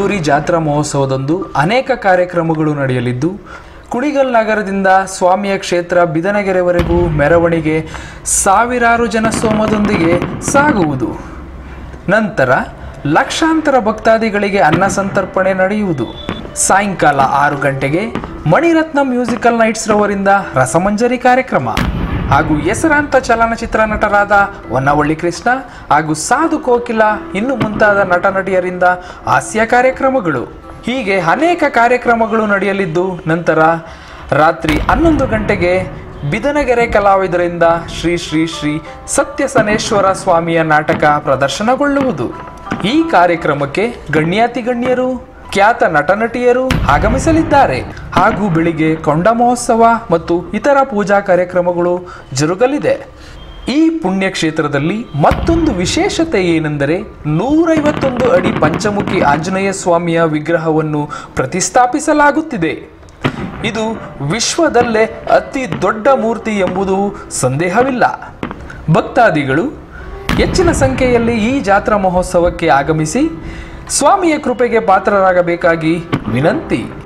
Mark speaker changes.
Speaker 1: ಅದ್ದೂರಿ ಜಾತ್ರಾ ಮಹೋತ್ಸವದಂದು ಅನೇಕ ಕಾರ್ಯಕ್ರಮಗಳು ನಡೆಯಲಿದ್ದು ಕುಣಿಗಲ್ ನಗರದಿಂದ ಸ್ವಾಮಿಯ ಕ್ಷೇತ್ರ ಬಿದನಗೆರೆವರೆಗೂ ಮೆರವಣಿಗೆ ಸಾವಿರಾರು ಜನಸ್ತೋಮದೊಂದಿಗೆ ಸಾಗುವುದು ನಂತರ ಲಕ್ಷಾಂತರ ಭಕ್ತಾದಿಗಳಿಗೆ ಅನ್ನ ಸಂತರ್ಪಣೆ ನಡೆಯುವುದು ಸಾಯಂಕಾಲ ಆರು ಗಂಟೆಗೆ ಮಣಿರತ್ನ ಮ್ಯೂಸಿಕಲ್ ನೈಟ್ಸ್ ರವರಿಂದ ರಸಮಂಜರಿ ಕಾರ್ಯಕ್ರಮ ಹಾಗೂ ಹೆಸರಾಂತ ಚಲನಚಿತ್ರ ನಟರಾದ ಹೊನ್ನವಳ್ಳಿ ಕೃಷ್ಣ ಹಾಗೂ ಸಾಧು ಕೋಕಿಲ ಇನ್ನು ಮುಂತಾದ ನಟ ನಟಿಯರಿಂದ ಹಾಸ್ಯ ಕಾರ್ಯಕ್ರಮಗಳು ಹೀಗೆ ಅನೇಕ ಕಾರ್ಯಕ್ರಮಗಳು ನಡೆಯಲಿದ್ದು ನಂತರ ರಾತ್ರಿ ಹನ್ನೊಂದು ಗಂಟೆಗೆ ಬಿದನಗೆರೆ ಕಲಾವಿದರಿಂದ ಶ್ರೀ ಶ್ರೀ ಶ್ರೀ ಸತ್ಯಸನೇಶ್ವರ ಸ್ವಾಮಿಯ ನಾಟಕ ಪ್ರದರ್ಶನಗೊಳ್ಳುವುದು ಈ ಕಾರ್ಯಕ್ರಮಕ್ಕೆ ಗಣ್ಯಾತಿ ಗಣ್ಯರು ಖ್ಯಾತ ನಟನಟಿಯರು ಆಗಮಿಸಲಿದ್ದಾರೆ ಹಾಗೂ ಬೆಳಿಗ್ಗೆ ಕೊಂಡ ಮಹೋತ್ಸವ ಮತ್ತು ಇತರ ಪೂಜಾ ಕಾರ್ಯಕ್ರಮಗಳು ಜರುಗಲಿದೆ ಈ ಪುಣ್ಯಕ್ಷೇತ್ರದಲ್ಲಿ ಮತ್ತೊಂದು ವಿಶೇಷತೆ ಏನೆಂದರೆ ನೂರೈವತ್ತೊಂದು ಅಡಿ ಪಂಚಮುಖಿ ಆಂಜನೇಯ ಸ್ವಾಮಿಯ ವಿಗ್ರಹವನ್ನು ಪ್ರತಿಷ್ಠಾಪಿಸಲಾಗುತ್ತಿದೆ ಇದು ವಿಶ್ವದಲ್ಲೇ ಅತಿ ದೊಡ್ಡ ಮೂರ್ತಿ ಎಂಬುದು ಸಂದೇಹವಿಲ್ಲ ಭಕ್ತಾದಿಗಳು ಹೆಚ್ಚಿನ ಸಂಖ್ಯೆಯಲ್ಲಿ ಈ ಜಾತ್ರಾ ಮಹೋತ್ಸವಕ್ಕೆ ಆಗಮಿಸಿ ಸ್ವಾಮಿಯ ಕೃಪೆಗೆ ಪಾತ್ರರಾಗಬೇಕಾಗಿ ವಿನಂತಿ